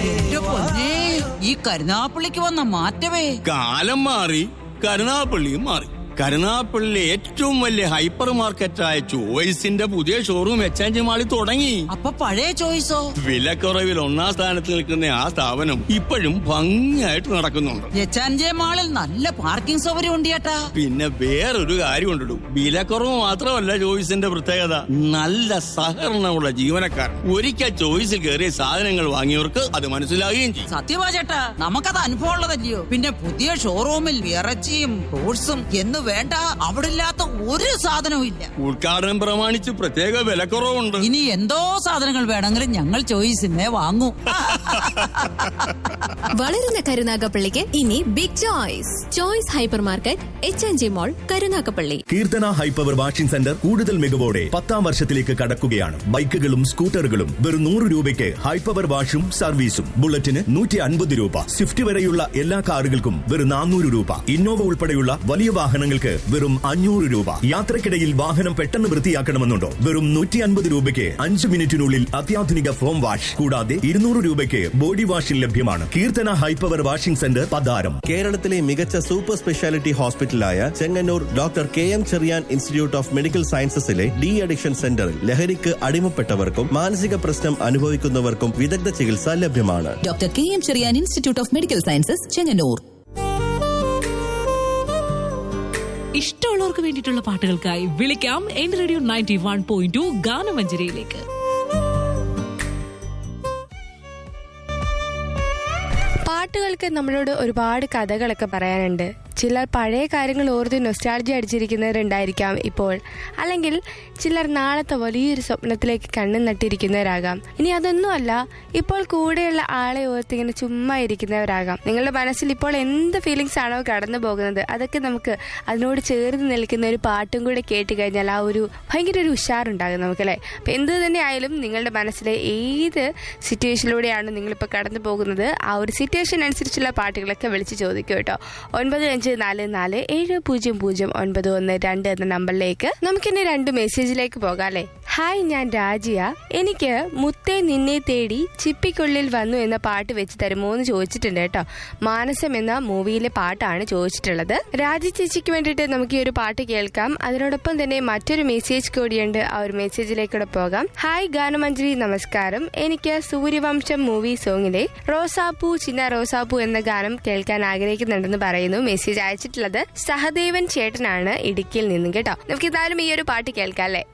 എന്റെ പൊന്നേ ഈ കരുനാപ്പള്ളിക്ക് വന്ന മാറ്റമേ കാലം മാറി കരുനാപ്പള്ളിയും മാറി കരുനാപ്പള്ളിയിലെ ഏറ്റവും വലിയ ഹൈപ്പർ മാർക്കറ്റായ ചോയ്സിന്റെ പുതിയ ഷോറൂം എച്ച് മാളിൽ തുടങ്ങി അപ്പൊ പഴയ ചോയ്സോ വിലക്കുറവിൽ ഒന്നാം സ്ഥാനത്ത് നിൽക്കുന്ന ആ സ്ഥാപനം ഇപ്പോഴും ഭംഗിയായിട്ട് നടക്കുന്നുണ്ട് എച്ചാൻജെ മാളിൽ നല്ല പാർക്കിംഗ് സൗകര്യം ഉണ്ട് ചേട്ടാ പിന്നെ വേറൊരു കാര്യം ഉണ്ടിടും വിലക്കുറവ് മാത്രമല്ല ചോയ്സിന്റെ പ്രത്യേകത നല്ല സഹകരണമുള്ള ജീവനക്കാർ ഒരിക്കൽ ചോയ്സിൽ കയറിയ സാധനങ്ങൾ വാങ്ങിയവർക്ക് അത് മനസ്സിലാകുകയും ചെയ്യും സത്യവാ ചേട്ടാ നമുക്കത് അനുഭവം ഉള്ളതല്ലയോ പിന്നെ പുതിയ ഷോറൂമിൽ ഇറച്ചിയും ഫ്രൂട്ട്സും എന്ന് വേണ്ട അവിടെ ഇല്ലാത്ത ഒരു സാധനവും ഇല്ല ഉദ്ഘാടനം പ്രമാണിച്ച് പ്രത്യേക വിലക്കുറവുണ്ട് ഇനി എന്തോ സാധനങ്ങൾ വേണമെങ്കിലും ഞങ്ങൾ ചോയ്സിനെ വാങ്ങൂ വളരുന്ന കരുനാഗപ്പള്ളിക്ക് ഇനി big choice choice hypermarket H N G mall Karunagappally Keerthana high power washing centre കൂടുതൽ മികവോടെ പത്താം വർഷത്തിലേക്ക് കടക്കുകയാണ് ബൈക്കുകളും സ്കൂട്ടറുകളും വെറും നൂറ് രൂപയ്ക്ക് ഹൈപ്പവർ വാഷും സർവീസും ബുള്ളറ്റിന് നൂറ്റി അൻപത് രൂപ സ്വിഫ്റ്റ് വരെയുള്ള എല്ലാ കാറുകൾക്കും വെറും നാനൂറ് രൂപ ഇന്നോവ ഉൾപ്പെടെയുള്ള വലിയ വാഹനങ്ങൾക്ക് വെറും അഞ്ഞൂറ് രൂപ യാത്രക്കിടയിൽ വാഹനം പെട്ടെന്ന് വൃത്തിയാക്കണമെന്നുണ്ടോ വെറും നൂറ്റി അൻപത് രൂപയ്ക്ക് അഞ്ച് മിനിറ്റിനുള്ളിൽ അത്യാധുനിക ഫോം വാഷ് കൂടാതെ ഇരുന്നൂറ് രൂപയ്ക്ക് ബോഡി വാഷിൽ ലഭ്യമാണ് Keerthana high power washing centre Patharam കേരളത്തിലെ മികച്ച സൂപ്പർ സ്പെഷ്യാലിറ്റി ഹോസ്പിറ്റലായ Chengannur doctor K M Cherian institute of medical സയൻസസിലെ ഡി അഡിക്ഷൻ സെന്ററിൽ ലഹരിക്ക് അടിമപ്പെട്ടവർക്കും മാനസിക പ്രശ്നം അനുഭവിക്കുന്നവർക്കും വിദഗ്ധ ചികിത്സ ലഭ്യമാണ് doctor K M Cherian institute of medical sciences Chengannur ഇഷ്ടമുള്ളവർക്ക് വേണ്ടിയിട്ടുള്ള പാട്ടുകൾക്കായി വിളിക്കാം എന്റെ radio ninety one point two ഗാനമഞ്ജരിയിലേക്ക് പാട്ടുകൾക്ക് നമ്മളോട് ഒരുപാട് കഥകളൊക്കെ പറയാനുണ്ട് ചിലർ പഴയ കാര്യങ്ങൾ ഓർത്ത് നൊസ്റ്റാൾജി അടിച്ചിരിക്കുന്നവരുണ്ടായിരിക്കാം ഇപ്പോൾ അല്ലെങ്കിൽ ചിലർ നാളത്തെ വലിയൊരു സ്വപ്നത്തിലേക്ക് കണ്ണു നട്ടിരിക്കുന്നവരാകാം ഇനി അതൊന്നുമല്ല ഇപ്പോൾ കൂടെയുള്ള ആളെ ഓർത്ത് ഇങ്ങനെ ചുമ്മാ ഇരിക്കുന്നവരാകാം നിങ്ങളുടെ മനസ്സിൽ ഇപ്പോൾ എന്ത് ഫീലിങ്സ് ആണോ കടന്നു പോകുന്നത് അതൊക്കെ നമുക്ക് അതിനോട് ചേർന്ന് നിൽക്കുന്ന ഒരു പാട്ടും കൂടെ കേട്ട് കഴിഞ്ഞാൽ ആ ഒരു ഭയങ്കര ഒരു ഉഷാറുണ്ടാകും നമുക്കല്ലേ അപ്പം എന്ത് തന്നെ ആയാലും നിങ്ങളുടെ മനസ്സിലെ ഏത് സിറ്റുവേഷനിലൂടെയാണ് നിങ്ങളിപ്പോൾ കടന്നു പോകുന്നത് ആ ഒരു സിറ്റുവേഷൻ അനുസരിച്ചുള്ള പാട്ടുകളൊക്കെ വിളിച്ച് ചോദിക്കും കേട്ടോ ഒൻപത് അഞ്ച് നാല് നാല് ഏഴ് പൂജ്യം പൂജ്യം ഒൻപത് ഒന്ന് രണ്ട് എന്ന നമ്പറിലേക്ക് നമുക്കിനി രണ്ട് മെസ്സേജിലേക്ക് പോകാം അല്ലേ ഹായ് ഞാൻ രാജിയ എനിക്ക് മുത്തേ നിന്നെ തേടി ചിപ്പിക്കുള്ളിൽ വന്നു എന്ന പാട്ട് വെച്ച് തരുമോ എന്ന് ചോദിച്ചിട്ടുണ്ട് കേട്ടോ മാനസം എന്ന മൂവിയിലെ പാട്ടാണ് ചോദിച്ചിട്ടുള്ളത് രാജി ചേച്ചിക്ക് വേണ്ടിയിട്ട് നമുക്ക് ഈ ഒരു പാട്ട് കേൾക്കാം അതിനോടൊപ്പം തന്നെ മറ്റൊരു മെസ്സേജ് കൂടിയുണ്ട് ആ ഒരു മെസ്സേജിലേക്കൂടെ പോകാം ഹായ് ഗാനമഞ്ജരി നമസ്കാരം എനിക്ക് സൂര്യവംശം മൂവി സോങ്ങിലെ റോസാപ്പൂ ചിന്ന റോസാപ്പൂ എന്ന ഗാനം കേൾക്കാൻ ആഗ്രഹിക്കുന്നുണ്ടെന്ന് പറയുന്നു മെസ്സേജ് അയച്ചിട്ടുള്ളത് സഹദേവൻ ചേട്ടനാണ് ഇടുക്കിയിൽ നിന്നും കേട്ടോ നമുക്ക് എന്തായാലും ഈ ഒരു പാട്ട് കേൾക്കാം അല്ലേ